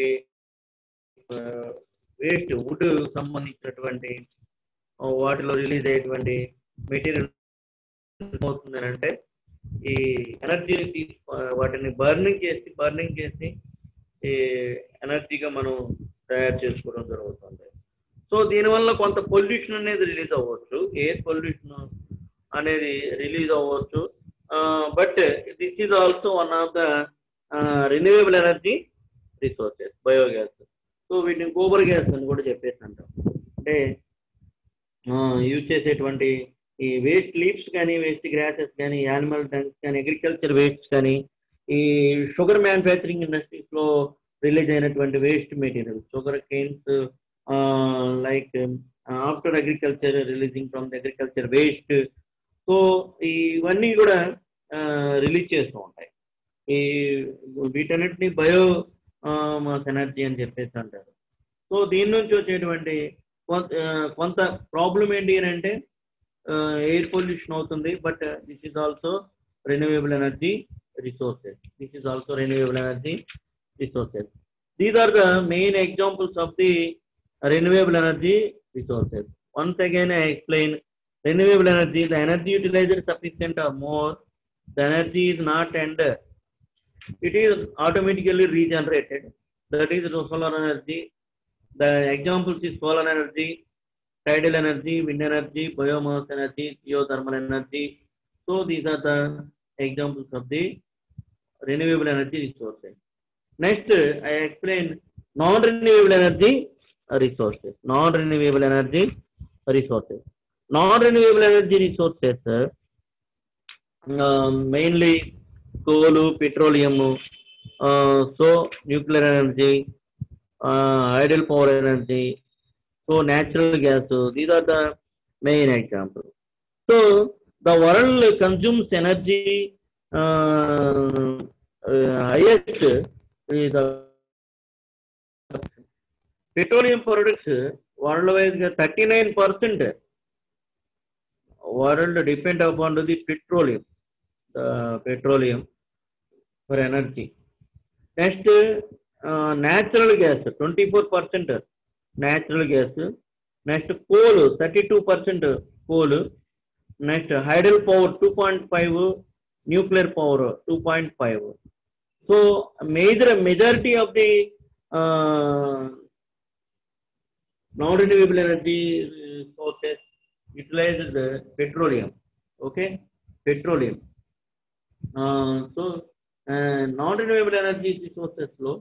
వేస్ట్ వుడ్ సంబంధించినటువంటి ఆ, వాటిలో రిలీజ్ అయ్యేటువంటి మెటీరియల్ అవుతుందని అంటే ఈ ఎనర్జీని తీసి వాటిని బర్నింగ్ చేసి బర్నింగ్ చేసి ఈ ఎనర్జీగా మనం తయారు చేసుకోవడం జరుగుతుంది సో దీనివల్ల కొంత పొల్యూషన్ అనేది రిలీజ్ అవ్వచ్చు ఎయిర్ పొల్యూషన్ అనేది రిలీజ్ అవ్వచ్చు but this is also one of the renewable energy resources biogas so వీటిని గోబర్ గ్యాస్ అని కూడా చెప్పేసి అంటాం అంటే యూజ్ చేసేటువంటి ఈ వేస్ట్ లీవ్స్ కానీ వేస్ట్ గ్రాసెస్ కానీ యానిమల్ డంక్స్ కానీ అగ్రికల్చర్ వేస్ట్ కానీ ఈ షుగర్ మ్యానుఫ్యాక్చరింగ్ ఇండస్ట్రీస్ లో రిలీజ్ అయినటువంటి waste material sugar canes like after agriculture releasing from the agriculture waste so ఇవన్నీ కూడా రిలీజ్ చేస్తూ ఉంటాయి ఈ వీటన్నిటిని బయో మాస్ ఎనర్జీ అని చెప్పేసి అంటారు సో దీని నుంచి వచ్చేటువంటి కొంత ఆ, కొంత ప్రాబ్లం ఏంటి అని అంటే ఎయిర్ పొల్యూషన్ అవుతుంది but this is also renewable energy resources this is also renewable energy resources. These are the main examples of the renewable energy resources. Once again, I explain renewable energy, the energy utilized sufficient or more, the energy is not and it is automatically regenerated. That is the solar energy. The examples is solar energy, tidal energy, wind energy, biomass energy, geothermal energy. So these are the examples of the renewable energy resources. Next, I explain non-renewable energy resources. Non-renewable energy resources. Non-renewable energy resources uh, mainly coal, petroleum, uh, so nuclear energy, uh, idle power energy, so natural gas. These are the main examples. So the world consumes energy uh, uh, highest is the petroleum products worldwide thirty nine percent world depend upon the petroleum the petroleum for energy next uh, natural gas 24 percent natural gas next coal 32 percent coal next hydel power 2.5 nuclear power 2.5 so major majority of the uh, non-renewable energy sources utilize the petroleum. Okay, petroleum. Uh, so uh, non-renewable energy sources లో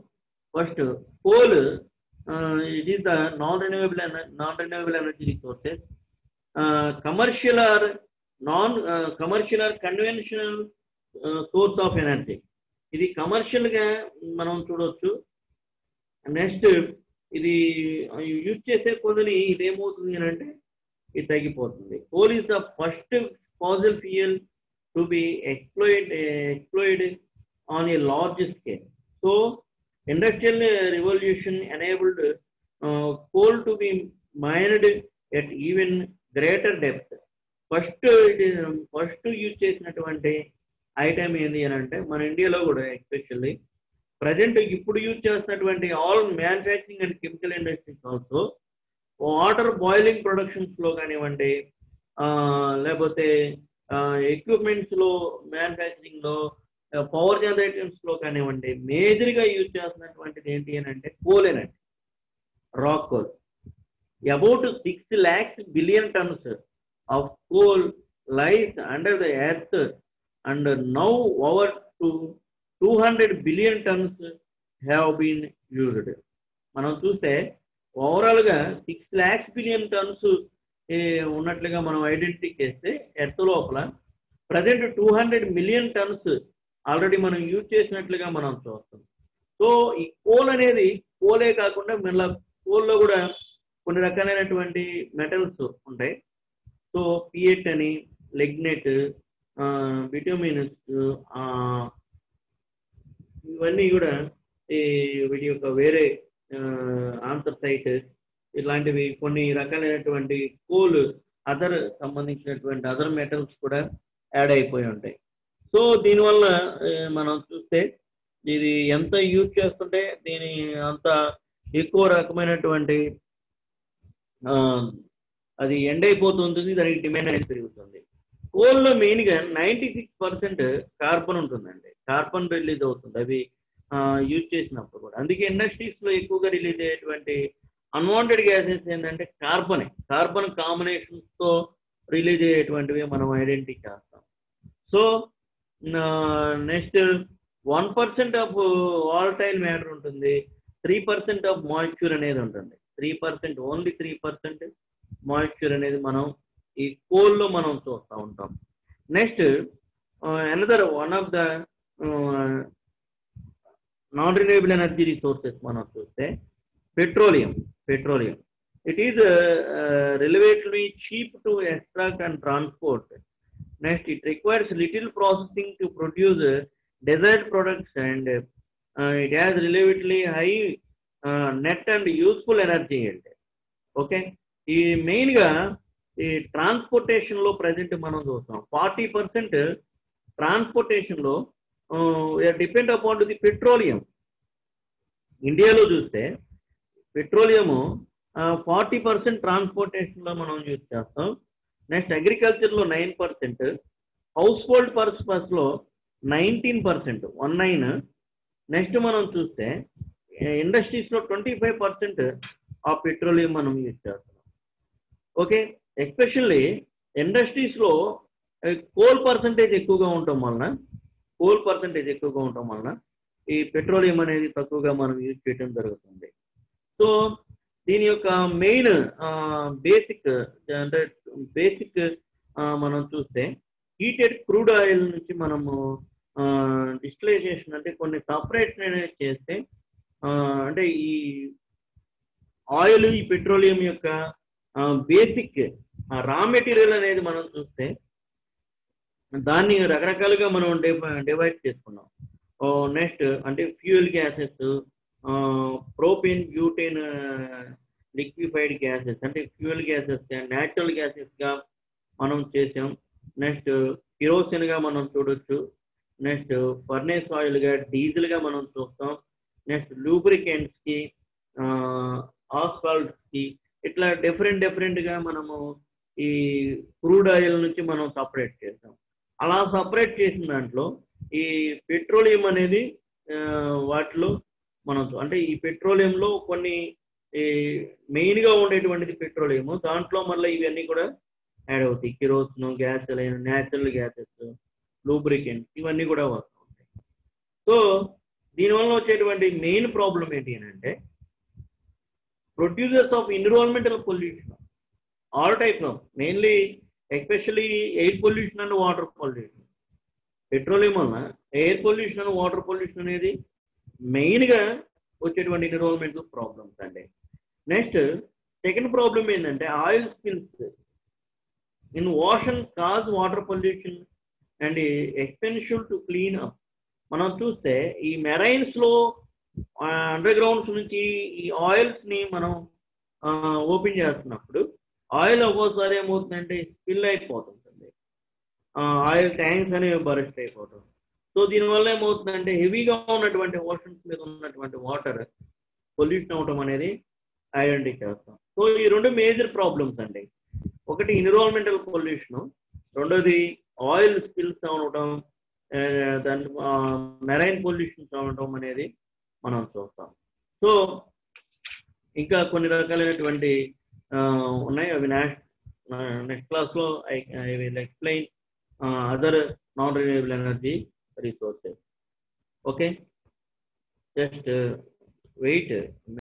first coal it is the non renewable non renewable energy resources commercial or non commercial or conventional source of energy ఇది కమర్షియల్గా మనం చూడవచ్చు నెక్స్ట్ ఇది యూజ్ చేసే కొద్దిని ఇది ఏమవుతుంది అని అంటే ఇది తగ్గిపోతుంది coal is the first fossil fuel to be exploited exploited on a large scale so industrial revolution enabled coal to be mined at even greater depth first first use చేసినటువంటి ఐటమ్ ఏంటి అని అంటే మన ఇండియాలో కూడా ఎస్పెషల్లీ ప్రజెంట్ ఇప్పుడు యూజ్ చేస్తున్నటువంటి all manufacturing and chemical industries also water boiling ప్రొడక్షన్స్లో కానివ్వండి లేకపోతే ఎక్విప్మెంట్స్లో మ్యానుఫ్యాక్చరింగ్లో పవర్ జనరేటర్స్లో కానివ్వండి మేజర్గా యూజ్ చేస్తున్నటువంటిది ఏంటి అని అంటే coal energy rock coal about six lakhs billion tons of coal lies under the earth and now over two two hundred billion tons have been used మనం చూస్తే ఓవరాల్గా సిక్స్ ల్యాక్స్ బిలియన్ టన్స్ ఉన్నట్లుగా మనం ఐడెంటిఫై చేస్తే ఎర్త్ లోపల present two hundred million tons already మనం యూజ్ చేసినట్లుగా మనం చూస్తాం సో ఈ కోల్ అనేది కోలే కాకుండా మళ్ళీ కోల్లో కూడా కొన్ని రకాలైనటువంటి మెటల్స్ ఉంటాయి సో పిఎట్ అని లెగ్నెట్ విటమిన్స్ ఇవన్నీ కూడా ఈ వీటి యొక్క వేరే ఆన్సర్ సైట్ ఇలాంటివి కొన్ని రకాలైనటువంటి కోల్ అదర్ సంబంధించినటువంటి అదర్ మెటల్స్ కూడా యాడ్ అయిపోయి ఉంటాయి సో దీనివల్ల మనం చూస్తే ఇది ఎంత యూజ్ చేస్తుంటే దీని అంత ఎక్కువ రకమైనటువంటి అది ఎండ్ అయిపోతుంది దానికి డిమాండ్ అనేది పెరుగుతుంది కోల్లో మెయిన్గా నైంటీ సిక్స్ పర్సెంట్ కార్బన్ ఉంటుందండి కార్బన్ రిలీజ్ అవుతుంది అవి యూజ్ చేసినప్పుడు కూడా అందుకే ఇండస్ట్రీస్లో ఎక్కువగా రిలీజ్ అయ్యేటువంటి అన్వాంటెడ్ గ్యాసెస్ ఏంటంటే కార్బనే కార్బన్ కాంబినేషన్స్తో రిలీజ్ అయ్యేటువంటివి మనం ఐడెంటిఫై చేస్తాం so next one percent of volatile matter ఉంటుంది త్రీ పర్సెంట్ ఆఫ్ మాయిశ్చర్ అనేది ఉంటుంది three percent only three percent moisture అనేది మనం ఈ కోల్లో మనం చూస్తూ ఉంటాం next another one of the non renewable energy resources మనం చూస్తే petroleum petroleum it is relatively cheap to extract and transport next it requires little processing to produce desert products and it has relatively high net and useful energy అంటే ఓకే ఈ మెయిన్గా ఈ ట్రాన్స్పోర్టేషన్లో ప్రజెంట్ మనం చూస్తాం ఫార్టీ పర్సెంట్ ట్రాన్స్పోర్టేషన్లో డిపెండ్ అపాన్ ది పెట్రోలియం ఇండియాలో చూస్తే పెట్రోలియము ఫార్టీ పర్సెంట్ ట్రాన్స్పోర్టేషన్లో మనం యూజ్ చేస్తాం నెక్స్ట్ అగ్రికల్చర్లో నైన్ పర్సెంట్ హౌస్ హోల్డ్ పర్పస్లో nineteen percent one nine next మనం చూస్తే ఇండస్ట్రీస్లో ట్వంటీ ఫైవ్ పర్సెంట్ ఆ పెట్రోలియం మనం యూజ్ చేస్తాం ఓకే ఎస్పెషల్లీ ఇండస్ట్రీస్లో కోల్ పర్సంటేజ్ ఎక్కువగా ఉండటం వలన కోల్ పర్సంటేజ్ ఎక్కువగా ఉండటం వలన ఈ పెట్రోలియం అనేది తక్కువగా మనం యూజ్ చేయడం జరుగుతుంది సో దీని యొక్క మెయిన్ బేసిక్ అంటే బేసిక్ మనం చూస్తే హీటెడ్ క్రూడ్ ఆయిల్ నుంచి మనము డిస్టిలైజేషన్ అంటే కొన్ని సపరేషన్ అనేది చేస్తే అంటే ఈ ఆయిల్ ఈ పెట్రోలియం యొక్క బేసిక్ రా మెటీరియల్ అనేది మనం చూస్తే దాన్ని రకరకాలుగా మనం డివైడ్ చేసుకున్నాం నెక్స్ట్ అంటే fuel gases propane butane liquefied gases అంటే ఫ్యూయల్ గ్యాసెస్ న్యాచురల్ గ్యాసెస్గా మనం చేసాం నెక్స్ట్ కిరోసిన్గా మనం చూడొచ్చు నెక్స్ట్ ఫర్నేస్ ఆయిల్గా డీజిల్గా మనం చూస్తాం నెక్స్ట్ లూబ్రికెంట్స్కి ఆస్ఫాల్ట్స్కి ఇట్లా డిఫరెంట్ డిఫరెంట్గా మనము ఈ క్రూడ్ ఆయిల్ నుంచి మనం సపరేట్ చేస్తాం అలా సపరేట్ చేసిన దాంట్లో ఈ పెట్రోలియం అనేది వాటిలో మనం అంటే ఈ పెట్రోలియంలో కొన్ని ఈ మెయిన్గా ఉండేటువంటిది పెట్రోలియం దాంట్లో మళ్ళీ ఇవన్నీ కూడా యాడ్ అవుతాయి kerosene gas natural gases lubricants ఇవన్నీ కూడా వస్తూ ఉంటాయి సో దీనివల్ల వచ్చేటువంటి మెయిన్ ప్రాబ్లం ఏంటి అని అంటే producers of environmental pollution all type of mainly especially air pollution and water pollution petroleum వల్ల air pollution and water pollution అనేది మెయిన్గా వచ్చేటువంటి ఎన్విరాన్మెంటల్ ప్రాబ్లమ్స్ అండి నెక్స్ట్ సెకండ్ ప్రాబ్లం ఏంటంటే oil spills in ocean cause water pollution and expensive to clean up మనం చూస్తే ఈ మెరైన్స్ లో అండర్ గ్రౌండ్స్ నుంచి ఈ ఆయిల్స్ ని మనం ఓపెన్ చేస్తున్నప్పుడు ఆయిల్ ఒక్కోసారి ఏమవుతుందంటే స్పిల్ అయిపోతుంటుంది ఆయిల్ ట్యాంక్స్ అనేవి బరెస్ట్ అయిపోతాం సో దీనివల్ల ఏమవుతుందంటే హెవీగా ఉన్నటువంటి ఓషన్స్ మీద ఉన్నటువంటి వాటర్ పొల్యూషన్ అవటం అనేది ఐడెంటిఫై చేస్తాం సో ఈ రెండు మేజర్ ప్రాబ్లమ్స్ అండి ఒకటి ఎన్విరాన్మెంటల్ పొల్యూషన్ రెండోది ఆయిల్ స్పిల్స్ అవడం ఆ, దాని మెరైన్ పొల్యూషన్స్ అవడం అనేది మనం చూస్తాం సో ఇంకా కొన్ని రకాలైనటువంటి ఆ, ఉన్నాయి అవి నెక్స్ట్ నెక్స్ట్ క్లాస్లో I I will explain other non renewable energy resources okay just wait